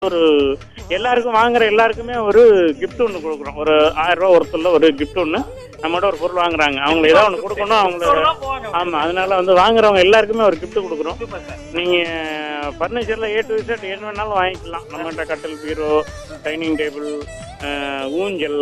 ஒரு எல்லாருக்கும் வாங்குற எல்லாருக்குமே ஒரு கிஃப்ட் ஒன்று கொடுக்குறோம் ஒரு ஆயிரம் ரூபா ஒருத்தர்ல ஒரு கிஃப்ட் ஒன்று நம்மகிட்ட ஒரு பொருள் வாங்குறாங்க அவங்களுக்கு ஏதாவது ஒன்று கொடுக்கணும் அவங்கள ஆமா அதனால வந்து வாங்குறவங்க எல்லாருக்குமே ஒரு கிஃப்ட் கொடுக்குறோம் நீங்க ஃபர்னிச்சர்ல ஏ டு செட் என்ன வேணாலும் வாங்கிக்கலாம் நம்மகிட்ட கட்டில் பீரோ டைனிங் டேபிள் ஊஞ்சல்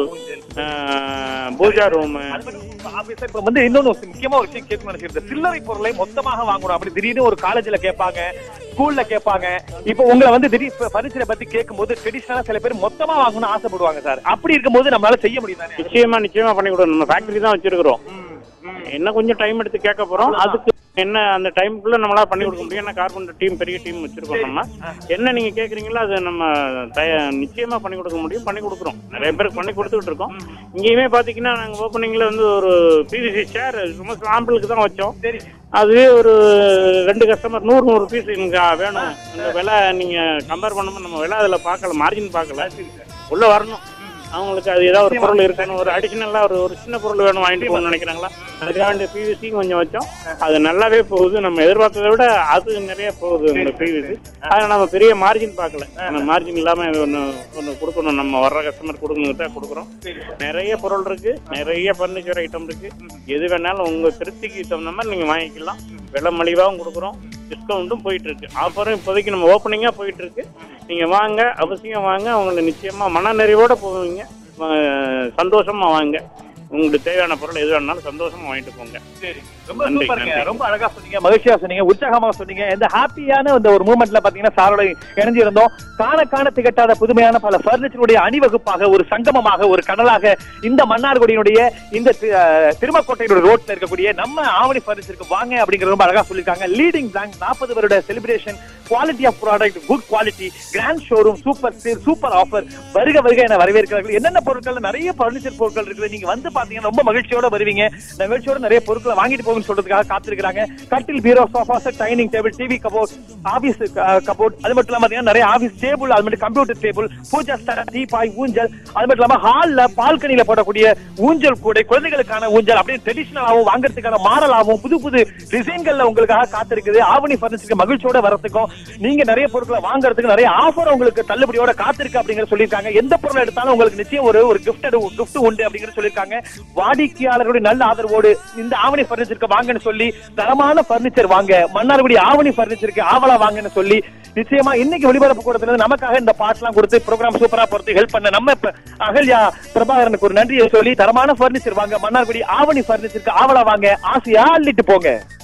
அஹ், பூஜா ரூமு ஆபீஸ்ல இப்ப வந்து இன்னொன்னு ஒரு முக்கியமா ஒரு விஷயம் கேட்கணும்னு நினைச்சிருந்தேன் சில்லறை பொருளை மொத்தமாக வாங்கணும் அப்படி திடீர்னு ஒரு காலேஜ்ல கேட்பாங்க ஸ்கூல்ல கேட்பாங்க இப்போ உங்களை வந்து திடீர் பரிசரை பத்தி கேட்கும்போது ட்ரெடிஷனலா சில பேர் மொத்தமா வாங்கணும்னு ஆசைப்படுவாங்க சார் அப்படி இருக்கும்போது நம்மளால செய்ய முடியும் தானே நிச்சயமா நிச்சயமா பண்ணி கொடுக்கணும் நம்ம ஃபேக்டரி தான் வச்சிருக்கிறோம் என்ன கொஞ்சம் டைம் எடுத்து கேட்க போறோம் அதுக்கு என்ன அந்த டைமுக்குள்ள நம்மளால பண்ணி கொடுக்க முடியும் ஏன்னா கார்பன் டீம் பெரிய டீம் வச்சிருக்கோம் நம்ம என்ன நீங்க கேக்குறீங்களோ அது நம்ம தய- நிச்சயமா பண்ணி கொடுக்க முடியும் பண்ணி கொடுக்குறோம் நிறைய பேருக்கு பண்ணி கொடுத்துட்டு இருக்கோம் இங்கேயுமே பாத்தீங்கன்னா நாங்க ஓப்பனிங்ல வந்து ஒரு பிவிசி சேர் சும்மா சாம்பிளுக்கு தான் வச்சோம் சரி அதுவே ஒரு ரெண்டு கஸ்டமர் நூறு நூறு பீஸ் எனக்கு வேணும் இந்த விலை நீங்க கம்பேர் பண்ணும்போது நம்ம விலை அதுல பார்க்கல மார்ஜின் பார்க்கல உள்ள வரணும் அவங்களுக்கு அது ஏதாவது ஒரு பொருள் இருக்கணும் ஒரு அடிஷனலா ஒரு ஒரு சின்ன பொருள் வேணும் வாங்கிட்டு போகணும்னு நினைக்கிறாங்களா அதுக்காக பிவிசி கொஞ்சம் வச்சோம் அது நல்லாவே போகுது நம்ம எதிர்பார்த்ததை விட அது நிறைய போகுது இந்த பிவிசி அதில் நம்ம பெரிய மார்ஜின் பார்க்கல நம்ம மார்ஜின் இல்லாம இது ஒன்று ஒன்று கொடுக்கணும் நம்ம வர்ற கஸ்டமர் கொடுக்கணும் தான் கொடுக்குறோம் நிறைய பொருள் இருக்கு நிறைய ஃபர்னிச்சர் ஐட்டம் இருக்கு எது வேணாலும் உங்க திருப்திக்கு தகுந்த மாதிரி நீங்க வாங்கிக்கலாம் விலை மலிவாகவும் கொடுக்குறோம் டிஸ்கவுண்ட்டும் போயிட்டு இருக்கு ஆஃபரும் இப்போதைக்கு நம்ம ஓப்பனிங்கா போயிட்டு இருக்கு நீங்க வாங்க அவசியம் வாங்க உங்களுக்கு நிச்சயமா மன நிறைவோட போவீங்க அஹ் சந்தோஷமா வாங்க உங்களுக்கு தேவையான பொருள் எது வேணாலும் சந்தோஷமா வாங்கிட்டு போங்க சரி ரொம்ப நன்றி, சூப்பருங்க நன்றி. ரொம்ப அழகா சொன்னீங்க மகிழ்ச்சியா சொன்னீங்க உற்சாகமா சொன்னீங்க இந்த ஹாப்பியான இந்த ஒரு மூமெண்ட்ல பாத்தீங்கன்னா சாரோட இணைஞ்சு இருந்தோம் காண காண திகட்டாத புதுமையான பல பர்னிச்சருடைய அணிவகுப்பாக ஒரு சங்கமமாக ஒரு கடலாக இந்த மன்னார்குடியினுடைய இந்த தி- அஹ், திருமக்கோட்டையோட ரோட்ல இருக்கக்கூடிய நம்ம ஆவணி பர்னிச்சருக்கு வாங்க அப்படிங்கிற ரொம்ப அழகா சொல்லியிருக்காங்க லீடிங் பிராண்ட் நாற்பது வருட celebration quality of product good quality grand showroom super sale super offer வருக வருக என வரவேற்கிறார்கள் என்னென்ன பொருட்கள் நிறைய பர்னிச்சர் பொருட்கள் இருக்குது நீங்க வந்து பாத்தீங்கன்னா ரொம்ப மகிழ்ச்சியோட வருவீங்க இந்த மகிழ்ச்சியோட நிறைய பொருட்களை வாங்கிட்டு போகணும்னு சொல்றதுக்காக காத்திருக்காங்க கட்டில் bureau sofa set dining table TV cupboard office cupboard அது மட்டும் இல்லாம பாத்தீங்கன்னா நிறைய ஆபீஸ் டேபிள் அது மட்டும் computer table puja stand teapoy ஊஞ்சல் அது மட்டும் இல்லாம ஹால்ல பால்கனில போடக்கூடிய ஊஞ்சல் கூடை குழந்தைகளுக்கான ஊஞ்சல் அப்படியே ட்ரெடிஷனலாகவும் வாங்குறதுக்கான மாடலாகவும் புது புது டிசைன்கள்ல உங்களுக்காக காத்திருக்குது ஆவணி பர்னிச்சருக்கு மகிழ்ச்சியோட வரதுக்கும் நீங்க நிறைய பொருட்களை வாங்குறதுக்கு நிறைய ஆஃபர் உங்களுக்கு தள்ளுபடியோட காத்திருக்கு அப்படிங்கிற சொல்லியிருக்காங்க எந்த பொருள் எடுத்தாலும் உங்களுக்கு நிச்சயம் ஒரு ஒரு கிஃப்ட் கிஃப்ட் உண்டு அப்படிங்கிற சொல்லியிருக்காங்க வாடிக்கையாளர்களுடைய நல்ல ஆதரவோடு இந்த ஆவணி பர்னிச்சருக்கு வாங்கன்னு சொல்லி தரமான பர்னிச்சர் வாங்க மன்னார்குடி ஆவணி பர்னிச்சருக்கு ஆவலா வாங்கன்னு சொல்லி நிச்சயமா இன்னைக்கு ஒளிபரப்பு கூடத்துல இருந்து நமக்காக இந்த பாட்டுலாம் கொடுத்து ப்ரோக்ராம் சூப்பரா பொறுத்து ஹெல்ப் பண்ண நம்ம இப்ப அகல்யா பிரபாகரனுக்கு ஒரு நன்றியை சொல்லி தரமான பர்னிச்சர் வாங்க மன்னார்குடி ஆவணி பர்னிச்சருக்கு ஆவலா வாங்க ஆசையா அள்ளிட்டு போங்க